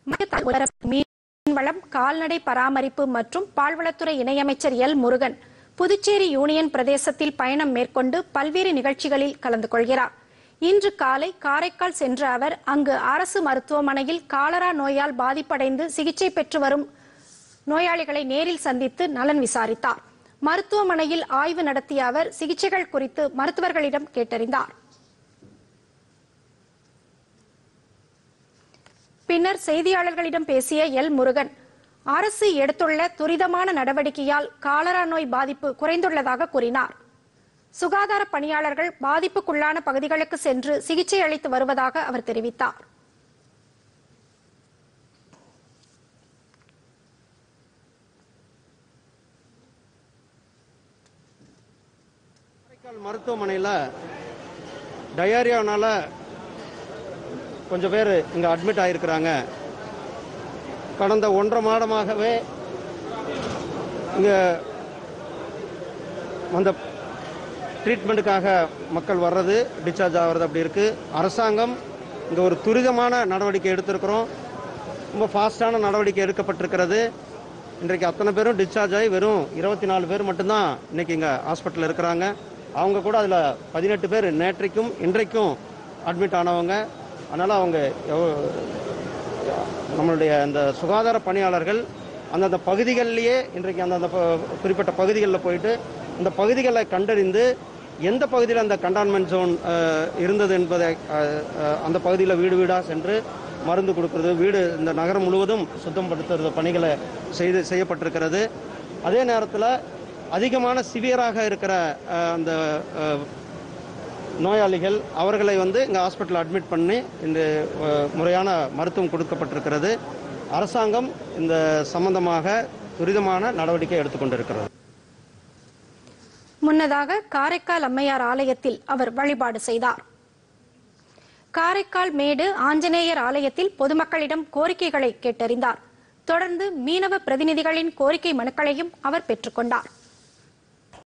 மத்திய தகவல் ஒலிபரப்பு, மீன்வளம் கால்நடை பராமரிப்பு மற்றும் பால்வளத்துறை இணையமைச்சர் எல் முருகன் புதுச்சேரி யூனியன் பிரதேசத்தில் பயணம் மேற்கொண்டு பல்வேறு நிகழ்ச்சிகளில் கலந்து கொள்கிறார் இன்று காலை காரைக்கால் சென்ற அவர் அங்கு அரசு மருத்துவமனையில் காலரா நோயால் பாதிப்படைந்து சிகிச்சை பெற்று வரும் நோயாளிகளை நேரில் சந்தித்து நலன் விசாரித்தார் மருத்துவமனையில் ஆய்வு நடத்திய அவர் சிகிச்சைகள் குறித்து மருத்துவர்களிடம் கேட்டறிந்தார் பின்னர் செய்தியாளர்களிடம் பேசிய எல் முருகன் அரசு எடுத்துள்ள துரிதமான நடவடிக்கையால் காலரா நோய் பாதிப்பு குறைந்துள்ளதாக கூறினார் சுகாதார பணியாளர்கள் பாதிப்புக்குள்ளான பகுதிகளுக்கு சென்று சிகிச்சை அளித்து வருவதாக அவர் தெரிவித்தார் காரைக்கால் மருத்துவமனையில் டயரியானால கொஞ்சம் பேர் இங்கே அட்மிட் ஆகிருக்கிறாங்க கடந்த ஒன்றரை மாதமாகவே இங்கே அந்த ட்ரீட்மெண்ட்டுக்காக மக்கள் வர்றது டிஸ்சார்ஜ் ஆகிறது அப்படி இருக்குது அரசாங்கம் இங்கே ஒரு துரிதமான நடவடிக்கை எடுத்திருக்கிறோம் ரொம்ப ஃபாஸ்டான நடவடிக்கை எடுக்கப்பட்டிருக்கிறது இன்றைக்கு அத்தனை பேரும் டிஸ்சார்ஜ் ஆகி வெறும் இருபத்தி நாலு பேர் மட்டும்தான் இன்னைக்கு இங்கே ஹாஸ்பிட்டலில் இருக்கிறாங்க அவங்க கூட அதில் பதினெட்டு பேர் நேற்றைக்கும் இன்றைக்கும் அட்மிட் ஆனவங்க அதனால் அவங்க எவ்வ- நம்மளுடைய அந்த சுகாதார பணியாளர்கள் அந்தந்த பகுதிகளிலேயே இன்றைக்கு அந்தந்த ப- குறிப்பிட்ட பகுதிகளில் போயிட்டு இந்த பகுதிகளை கண்டறிந்து எந்த பகுதியில் அந்த கண்டான்மெண்ட் ஜோன் இருந்தது என்பதை அஹ், அஹ், அந்த பகுதியில் வீடு வீடாக சென்று மருந்து கொடுக்கறது வீடு இந்த நகரம் முழுவதும் சுத்தப்படுத்துறது பணிகளை செய்து செய்யப்பட்டிருக்கிறது அதே நேரத்தில் அதிகமான சிவியராக இருக்கிற அஹ், அந்த அஹ், நோயாளிகள் அவர்களை வந்து இங்கே ஹாஸ்பிட்டல் அட்மிட் பண்ணி இந்த அஹ், முறையான மருத்துவம் கொடுக்கப்பட்டிருக்கிறது அரசாங்கம் இந்த சம்பந்தமாக துரிதமான நடவடிக்கை எடுத்துக்கொண்டிருக்கிறது முன்னதாக காரைக்கால் அம்மையார் ஆலயத்தில் அவர் வழிபாடு செய்தார் காரைக்கால் மேடு ஆஞ்சநேயர் ஆலயத்தில் பொதுமக்களிடம் கோரிக்கைகளை கேட்டறிந்தார் தொடர்ந்து மீனவ பிரதிநிதிகளின் கோரிக்கை மனுக்களையும் அவர் பெற்றுக்கொண்டார்